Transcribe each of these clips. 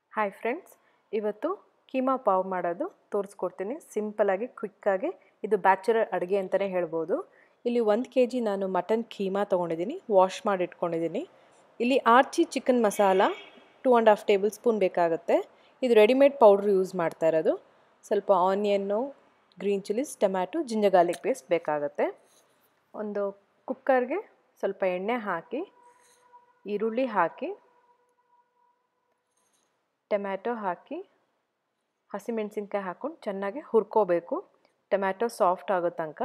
hi friends ಇವತ್ತು ಕೀಮಾ ಪಾವ್ ಮಾಡೋದು ತೋರಿಸ್ಕೊಡ್ತೀನಿ ಸಿಂಪಲಾಗಿ ಕ್ವಿಕ್ಕಾಗಿ ಇದು ಬ್ಯಾಚುಲರ್ ಅಡುಗೆ ಅಂತಲೇ ಹೇಳ್ಬೋದು ಇಲ್ಲಿ ಒಂದು ಕೆ ಜಿ ನಾನು ಮಟನ್ ಕೀಮಾ ತೊಗೊಂಡಿದ್ದೀನಿ ವಾಶ್ ಮಾಡಿ ಇಟ್ಕೊಂಡಿದ್ದೀನಿ ಇಲ್ಲಿ Aachi chicken masala two and half table spoon ಬೇಕಾಗುತ್ತೆ ಇದು ರೆಡಿಮೇಡ್ ಪೌಡ್ರ್ ಯೂಸ್ ಮಾಡ್ತಾ ಇರೋದು ಸ್ವಲ್ಪ ಆನಿಯನ್ನು green chillies tomato ginger garlic paste ಬೇಕಾಗುತ್ತೆ ಒಂದು ಕುಕ್ಕರ್ಗೆ ಸ್ವಲ್ಪ ಎಣ್ಣೆ ಹಾಕಿ ಈರುಳ್ಳಿ ಹಾಕಿ ಟೊಮ್ಯಾಟೊ ಹಾಕಿ ಹಸಿಮೆಣಸಿನ್ಕಾಯಿ ಹಾಕ್ಕೊಂಡು ಚೆನ್ನಾಗಿ ಹುರ್ಕೋಬೇಕು ಟೊಮ್ಯಾಟೊ ಸಾಫ್ಟ್ ಆಗೋ ತನಕ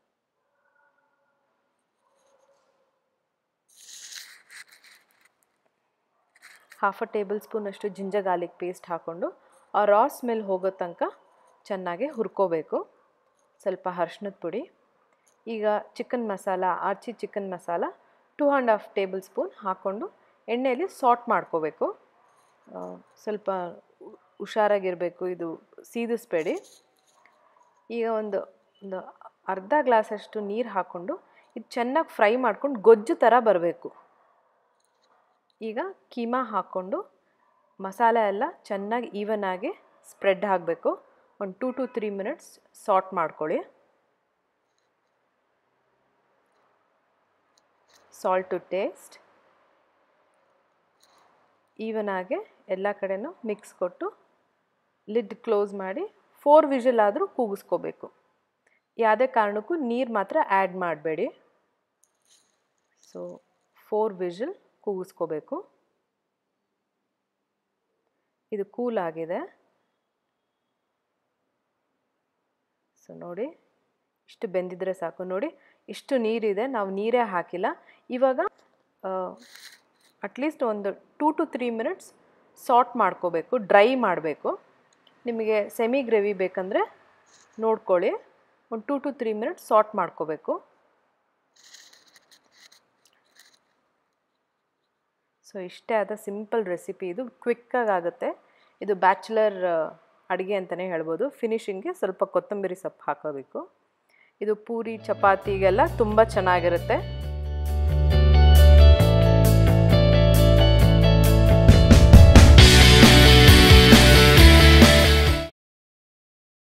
ಹಾಫ್ ಅ ಟೇಬಲ್ ಸ್ಪೂನಷ್ಟು ಜಿಂಜರ್ ಗಾರ್ಲಿಕ್ ಪೇಸ್ಟ್ ಹಾಕ್ಕೊಂಡು ಆ ರಾ ಸ್ಮೆಲ್ ಹೋಗೋ ತನಕ ಚೆನ್ನಾಗಿ ಹುರ್ಕೋಬೇಕು ಸ್ವಲ್ಪ ಅರ್ಶಿನದ ಪುಡಿ ಈಗ chicken masala Aachi chicken masala two and half table spoon ಹಾಕ್ಕೊಂಡು ಎಣ್ಣೆಯಲ್ಲಿ ಸಾಟ್ ಮಾಡ್ಕೋಬೇಕು ಸ್ವಲ್ಪ ಹುಷಾರಾಗಿರಬೇಕು ಇದು ಸೀದಿಸ್ಬೇಡಿ ಈಗ ಒಂದು ಒಂದು ಅರ್ಧ ಗ್ಲಾಸಷ್ಟು ನೀರು ಹಾಕ್ಕೊಂಡು ಇದು ಚೆನ್ನಾಗಿ ಫ್ರೈ ಮಾಡ್ಕೊಂಡು ಗೊಜ್ಜು ಥರ ಬರಬೇಕು ಈಗ ಕೀಮಾ ಹಾಕ್ಕೊಂಡು ಮಸಾಲೆ ಎಲ್ಲ ಚೆನ್ನಾಗಿ ಈವನ್ ಆಗಿ ಸ್ಪ್ರೆಡ್ ಆಗಬೇಕು ಒಂದು two to three minutes saute ಮಾಡ್ಕೊಳ್ಳಿ ಸಾಲ್ಟ್ ಟು ಟೇಸ್ಟ್ ಈವನ್ ಆಗಿ ಎಲ್ಲ ಕಡೆನೂ ಮಿಕ್ಸ್ ಕೊಟ್ಟು ಲಿಡ್ ಕ್ಲೋಸ್ ಮಾಡಿ ಫೋರ್ ವಿಷಲ್ ಆದರೂ ಕೂಗಿಸ್ಕೋಬೇಕು ಯಾವುದೇ ಕಾರಣಕ್ಕೂ ನೀರು ಮಾತ್ರ ಆ್ಯಡ್ ಮಾಡಬೇಡಿ ಸೊ ಫೋರ್ ವಿಷಲ್ ಕೂಗಿಸ್ಕೋಬೇಕು ಇದು ಕೂಲ್ ಆಗಿದೆ ಸೊ ನೋಡಿ ಇಷ್ಟು ಬೆಂದಿದ್ರೆ ಸಾಕು ನೋಡಿ ಇಷ್ಟು ನೀರಿದೆ ನಾವು ನೀರೇ ಹಾಕಿಲ್ಲ ಇವಾಗ ಅಟ್ಲೀಸ್ಟ್ ಒಂದು two to three minutes saute ಮಾಡ್ಕೋಬೇಕು ಡ್ರೈ ಮಾಡಬೇಕು ನಿಮಗೆ ಸೆಮಿ ಗ್ರೇವಿ ಬೇಕಂದರೆ ನೋಡ್ಕೊಳ್ಳಿ ಒಂದು two to three minutes saute ಮಾಡ್ಕೋಬೇಕು ಸೊ ಇಷ್ಟೇ ಆದ ಸಿಂಪಲ್ ರೆಸಿಪಿ ಇದು ಕ್ವಿಕ್ಕಾಗಿ ಆಗುತ್ತೆ ಇದು ಬ್ಯಾಚುಲರ್ ಅಡುಗೆ ಅಂತಲೇ ಹೇಳ್ಬೋದು ಫಿನಿಶಿಂಗ್ಗೆ ಸ್ವಲ್ಪ ಕೊತ್ತಂಬರಿ ಸೊಪ್ಪು ಹಾಕೋಬೇಕು ಇದು ಪೂರಿ ಚಪಾತಿಗೆಲ್ಲ ತುಂಬ ಚೆನ್ನಾಗಿರುತ್ತೆ